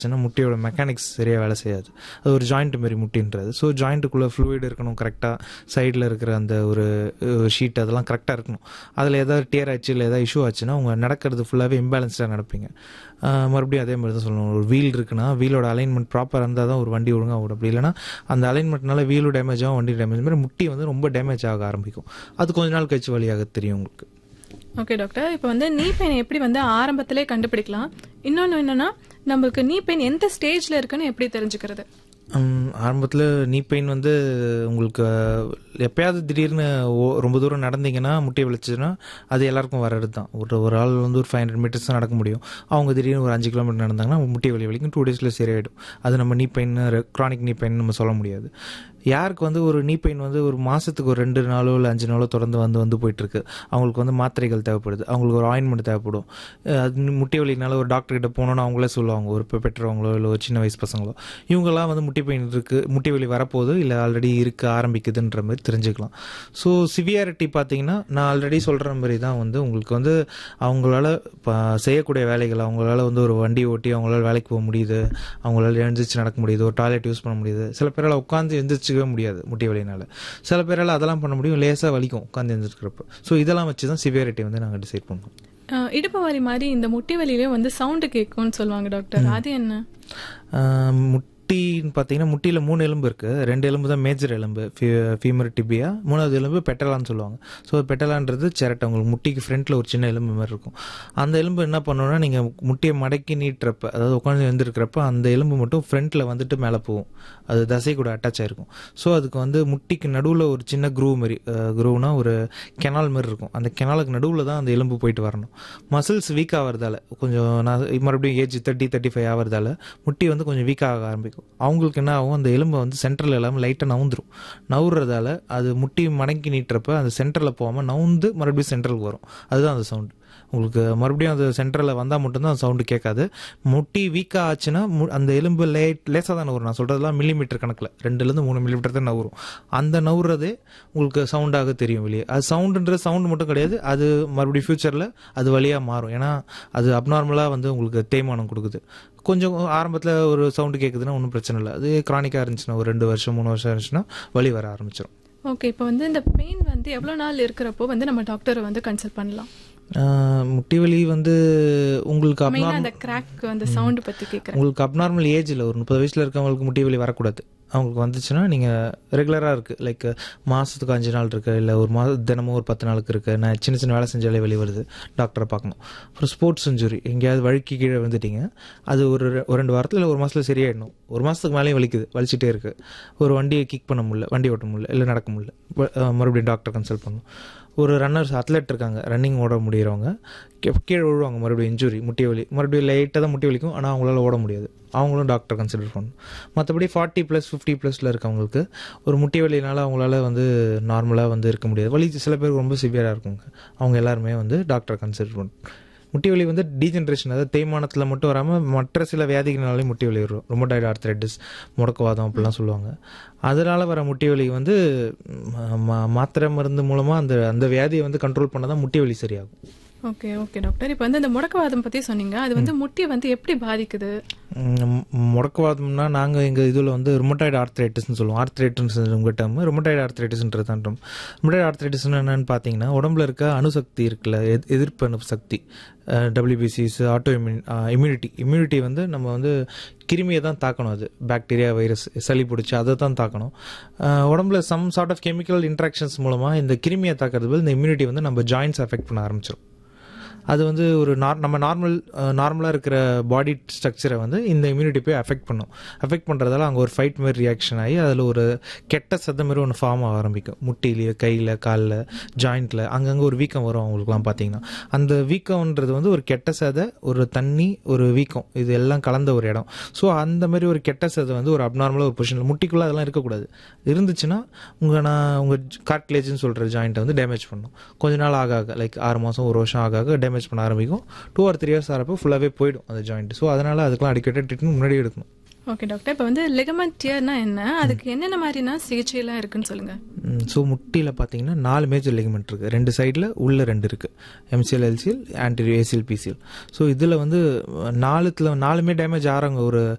ஆச்சுன்னா முட்டியோட மெக்கானிக்ஸ் சரியாக வேலை செய்யாது அது ஒரு ஜாயிண்ட் மாரி முட்டின்றது ஸோ ஜாயிண்ட்டுக்குள்ளே ஃப்ளூயிட் இருக்கணும் கரெக்டாக சைடில் இருக்கிற அந்த ஒரு ஷீட் அதெல்லாம் கரெக்டாக இருக்கணும் அதில் ஏதாவது டியர் ஆச்சு இல்லை ஏதாவது இஷ்யூ ஆச்சுன்னா உங்க நடக்கிறது ஃபுல்லாகவே இம்பேலன்ஸ்டாக நடப்பீங்க ஆஹ் மறுபடியும் அதே மாதிரி தான் சொல்லணும் ஒரு வீல் இருக்குன்னா வீலோட அலைன்மெண்ட் ப்ராப்பராக இருந்தால் தான் ஒரு வண்டி ஒழுங்காக ஓடும் அப்படி இல்லைன்னா அந்த அலைன்மெண்ட்னால வீலும் டேமேஜ் ஆகும் வண்டி டேமேஜ் மாதிரி முட்டி வந்து ரொம்ப டேமேஜ் ஆக ஆரம்பிக்கும் அது கொஞ்ச நாள் கழிச்சு வழியாக தெரியும் உங்களுக்கு ஓகே டாக்டர் இப்போ வந்து நீ பெயின் எப்படி வந்து ஆரம்பத்திலே கண்டுபிடிக்கலாம் இன்னொன்று என்னன்னா நம்மளுக்கு நீ பெயின் எந்த ஸ்டேஜ்ல இருக்குன்னு எப்படி தெரிஞ்சுக்கிறது ஆரம்பத்தில் நீ பெயின் வந்து உங்களுக்கு எப்பயாவது திடீர்னு ஓ- ரொம்ப தூரம் நடந்தீங்கன்னா முட்டி வலிச்சுன்னா அது எல்லாருக்கும் வர்றது தான் ஒரு ஒரு ஆள் வந்து ஒரு ஃபைவ் ஹண்ட்ரட் மீட்டர்ஸ் தான் நடக்க முடியும் அவங்க திடீர்னு ஒரு அஞ்சு கிலோமீட்டர் நடந்தாங்கன்னா முட்டி வலி வலிக்கும் டூ டேஸில் சரியாயிடும் அது நம்ம நீ பெயின் க்ரானிக் நீ பெயின் நம்ம சொல்ல முடியாது யாருக்கு வந்து ஒரு நீ பெயின் வந்து ஒரு மாதத்துக்கு ஒரு ரெண்டு நாளோ இல்லை அஞ்சு நாளோ தொடர்ந்து வந்து வந்து போயிட்டு இருக்கு அவங்களுக்கு வந்து மாத்திரைகள் தேவைப்படுது அவங்களுக்கு ஒரு ஆயின்மெண்ட் தேவைப்படும் அஹ் அது முட்டி வலினால ஒரு டாக்டர் கிட்ட போனோம்னு அவங்களே சொல்லுவாங்க ஒரு பெ- பெற்றவங்களோ இல்லை ஒரு சின்ன வயசு பசங்களோ இவங்கெல்லாம் வந்து முட்டி பெயின் இருக்கு முட்டி வலி வரப்போகுது இல்லை ஆல்ரெடி இருக்க ஆரம்பிக்குதுன்ற மாதிரி தெரிஞ்சுக்கலாம் ஸோ சிவியாரிட்டி பார்த்தீங்கன்னா நான் ஆல்ரெடி சொல்கிற மாதிரி தான் வந்து உங்களுக்கு வந்து அவங்களால ப- செய்யக்கூடிய வேலைகள் அவங்களால வந்து ஒரு வண்டி ஓட்டி அவங்களால வேலைக்கு போக முடியுது அவங்களால எழுந்திரிச்சு நடக்க முடியுது ஒரு டாய்லெட் யூஸ் பண்ண முடியுது சில பேரால் உட்காந்து எந்திரிச்சிக்கவே முடியாது முட்டி வலினால சில பேரால் அதெல்லாம் பண்ண முடியும் லேசாக வலிக்கும் உட்காந்து எழுந்திருக்கிறப்ப ஸோ இதெல்லாம் வச்சு தான் சிவியாரிட்டி வந்து நாங்கள் டிசைட் பண்ணுவோம் அஹ், இடுப்பு வலி மாதிரி இந்த முட்டி வலியிலயும் வந்து சவுண்டு கேட்கும்னு சொல்லுவாங்க டாக்டர் அது என்ன ஆஹ் முட்டின்னு பார்த்தீங்கன்னா முட்டியில் மூணு எலும்பு இருக்குது ரெண்டு எலும்பு தான் மேஜர் எலும்பு ஃபீமர் டிபியா மூணாவது எலும்பு பெட்டலான்னு சொல்லுவாங்க ஸோ பெட்டலான்றது சிரட்டை உங்களுக்கு முட்டிக்கு ஃப்ரண்ட்டில் ஒரு சின்ன எலும்பு மாதிரி இருக்கும் அந்த எலும்பு என்ன பண்ணணும்னா நீங்கள் முட்டியை மடக்கி நீட்டுறப்ப அதாவது உட்காந்து எழுந்திருக்கிறப்ப அந்த எலும்பு மட்டும் ஃப்ரண்ட்டில் வந்துட்டு மேலே போகும் அது தசை கூட அட்டாச் ஆயிருக்கும் ஸோ அதுக்கு வந்து முட்டிக்கு நடுவில் ஒரு சின்ன க்ரூவ் மாதிரி க்ரூவ்னா ஒரு கெனால் மாதிரி இருக்கும் அந்த கெனாலுக்கு நடுவில் தான் அந்த எலும்பு போயிட்டு வரணும் மசில்ஸ் வீக் ஆகிறதால கொஞ்சம் நான் மறுபடியும் ஏஜ் தேர்ட்டி தேர்ட்டி ஃபைவ் ஆகிறதால முட்டி வந்து கொஞ்சம் வீக் ஆக ஆரம்பிக்கும் அவங்களுக்கு என்ன ஆகும் அந்த எலும்பை வந்து சென்டரில் இல்லாமல் லைட்டாக நவுந்துரும் நவுறதால அது முட்டி மடங்கி நீட்டுறப்ப அந்த சென்டரில் போகாமல் நவுந்து மறுபடியும் சென்டருக்கு வரும் அதுதான் அந்த சவுண்டு உங்களுக்கு மறுபடியும் அது சென்டரில் வந்தால் மட்டும்தான் அந்த சவுண்டு கேட்காது முட்டி வீக்காக ஆச்சுன்னா மு- அந்த எலும்பு லேட் லேசாக தான் நவரும் நான் சொல்கிறதுலாம் மில்லிமீட்டர் கணக்கில் ரெண்டுலேருந்து மூணு மில்லிமீட்டர் தான் நவரும் அந்த நவுறதே உங்களுக்கு சவுண்டாக தெரியும் வெளியே அது சவுண்டுன்றது சவுண்டு மட்டும் கிடையாது அது மறுபடியும் ஃப்யூச்சரில் அது வழியாக மாறும் ஏன்னா அது அப்நார்மலாக வந்து உங்களுக்கு தேய்மானம் கொடுக்குது கொஞ்சம் ஆரம்பத்தில் ஒரு சவுண்டு கேட்குதுன்னா ஒன்றும் பிரச்சனை இல்லை அது க்ரானிக்காக இருந்துச்சுன்னா ஒரு ரெண்டு வருஷம் மூணு வருஷம் இருந்துச்சுன்னா வலி வர ஆரம்பிச்சிடும் ஓகே இப்போ வந்து இந்த பெயின் வந்து எவ்வளோ நாள் இருக்கிறப்போ வந்து நம்ம டாக்டரை வந்து கன்சல்ட் பண்ணலாம் முட்டி வலி வந்து உங்களுக்கு மெயினாக அப்நார்மல் அந்த கிராக் அந்த சவுண்டு பற்றி கேட்குறேன் உங்களுக்கு அப்நார்மல் ஏஜில் ஒரு முப்பது வயசில் இருக்கவங்களுக்கு முட்டி வலி வரக்கூடாது அவங்களுக்கு வந்துச்சுன்னா நீங்கள் ரெகுலராக இருக்குது லைக் மாதத்துக்கு அஞ்சு நாள் இருக்குது இல்லை ஒரு மாதம் தினமும் ஒரு பத்து நாளுக்கு இருக்குது நான் சின்ன சின்ன வேலை செஞ்சாலே வெளியே வருது டாக்டரை பார்க்கணும் அப்புறம் ஸ்போர்ட்ஸ் இன்ஜுரி எங்கேயாவது வழுக்கி கீழே வந்துட்டீங்க அது ஒரு ரெ- ஒரு ரெண்டு வாரத்தில் இல்லை ஒரு மாதத்தில் சரியாயிடணும் ஒரு மாதத்துக்கு மேலேயும் வலிக்குது வலிச்சிட்டே இருக்குது ஒரு வண்டியை கிக் பண்ண முடியல வண்டி ஓட்ட முடியல இல்லை நடக்க முடியல ப- அஹ் மறுபடியும் டாக்டர் கன்சல்ட் பண்ணணும் ஒரு ரன்னர்ஸ் அத்லெட் இருக்காங்க ரன்னிங் ஓட முடியறவங்க கீ- கீழே விழுவாங்க மறுபடியும் இன்ஜுரி முட்டி வலி மறுபடியும் லைட்டாக தான் முட்டி வலிக்கும் ஆனால் அவங்களால ஓட முடியாது அவங்களும் டாக்டர் கன்சிடர் பண்ணணும் மற்றபடி ஃபார்ட்டி ப்ளஸ் ஃபிஃப்டி ப்ளஸில் இருக்கவங்களுக்கு ஒரு முட்டி வலினால அவங்களால வந்து நார்மலாக வந்து இருக்க முடியாது வலி சில பேருக்கு ரொம்ப சிவியராக இருக்குங்க அவங்க எல்லாருமே வந்து டாக்டர் கன்சிடர் பண்ணணும் முட்டி வலி வந்து டீஜென்ரேஷன் அதாவது தேய்மானத்தில் மட்டும் வராமல் மற்ற சில வியாதிகள்னாலே முட்டி வலி வரும் ரொமோடைடு ஆர்த்ரைட்டிஸ் முடக்குவாதம் அப்படிலாம் சொல்லுவாங்க அதனால் வர முட்டி வலி வந்து ம- ம- மாத்திரை மருந்து மூலமாக அந்த அந்த வியாதியை வந்து கண்ட்ரோல் பண்ணால் தான் முட்டி வலி சரியாகும் ஓகே ஓகே டாக்டர் இப்போ வந்து இந்த முடக்கவாதம் பற்றி சொன்னீங்க அது வந்து முட்டியை வந்து எப்படி பாதிக்குது ம், முடக்குவாதம்னா நாங்கள் எங்கள் இதில் வந்து ருமட்டாய்டு ஆர்த்ரைட்டிஸ்னு சொல்லுவோம் ஆர்த்ரைட்டிஸ் உங்கள் டேர்ம் ருமட்டாய்டு ஆர்த்ரைட்டிஸ்ன்றது தான் term. ருமட்டாய்டு ஆர்த்ரைட்டிஸ்னு என்னன்னு பார்த்தீங்கன்னா உடம்புல இருக்க அணுசக்தி இருக்குல்ல எத்- எதிர்ப்பு அணு சக்தி டபிள்யூபிசிஸ் ஆட்டோ இம்யூன் இம்யூனிட்டி இம்யூனிட்டி வந்து நம்ம வந்து கிருமியை தான் தாக்கணும் அது பாக்டீரியா வைரஸ் சளி பிடிச்சி அதை தான் தாக்கணும் அஹ், உடம்புல some sort of chemical interactions மூலமாக இந்த கிருமியை தாக்கிறது பதில் இந்த இம்யூனிட்டி வந்து நம்ம ஜாயின்ஸ் அஃபெக்ட் பண்ண ஆரம்பிச்சிடும் அது வந்து ஒரு நார் நம்ம நார்மல் நார்மலாக இருக்கிற பாடி ஸ்ட்ரக்சரை வந்து இந்த இம்யூனிட்டி போய் அஃபெக்ட் பண்ணும் அஃபெக்ட் பண்ணுறதால அங்கே ஒரு ஃபைட் மாதிரி ரியாக்ஷன் ஆகி அதில் ஒரு கெட்ட சத்தம் மாதிரி ஒன்று ஃபார்ம் ஆக ஆரம்பிக்கும் முட்டிலேயே கையில் காலில் ஜாயிண்ட்டில் அங்கங்கே ஒரு வீக்கம் வரும் அவங்களுக்குலாம் பார்த்தீங்கன்னா அந்த வீக்கம்ன்றது வந்து ஒரு கெட்ட சதை ஒரு தண்ணி ஒரு வீக்கம் இது எல்லாம் கலந்த ஒரு இடம் ஸோ அந்த மாதிரி ஒரு கெட்ட சதை வந்து ஒரு அப்நார்மலாக ஒரு பொசிஷனில் முட்டிக்குள்ளே அதெல்லாம் இருக்கக்கூடாது இருந்துச்சுன்னா உங்கள் நான் உங்கள் கார்ட்லேஜ்னு சொல்கிற ஜாயிண்ட்டை வந்து டேமேஜ் பண்ணும் கொஞ்ச நாள் ஆக ஆக லைக் ஆறு மாதம் ஒரு வருஷம் ஆக ஆக டேமேஜ் பண்ண ஆரம்பிக்கும் டூ ஆர் த்ரீ இயர்ஸ் ஆகிறப்போ ஃபுல்லாகவே போயிடும் அந்த ஜாயிண்ட் ஸோ அதனால் அதுக்கெல்லாம் அடிக்கடி ட்ரீட்மெண்ட் முன்னாடி எடுக்கணும் ஓகே டாக்டர் இப்போ வந்து லிகமெண்ட் டியர்னா என்ன அதுக்கு என்னென்ன மாதிரினா சிகிச்சை எல்லாம் இருக்குன்னு சொல்லுங்க ஸோ முட்டியில் பார்த்தீங்கன்னா நாலு மேஜர் லிகமெண்ட் இருக்குது ரெண்டு சைடில் உள்ள ரெண்டு இருக்குது MCL LCL anterior ACL PCL so இதில் வந்து நாலுத்துல நாலுமே டேமேஜ் ஆகிறாங்க ஒரு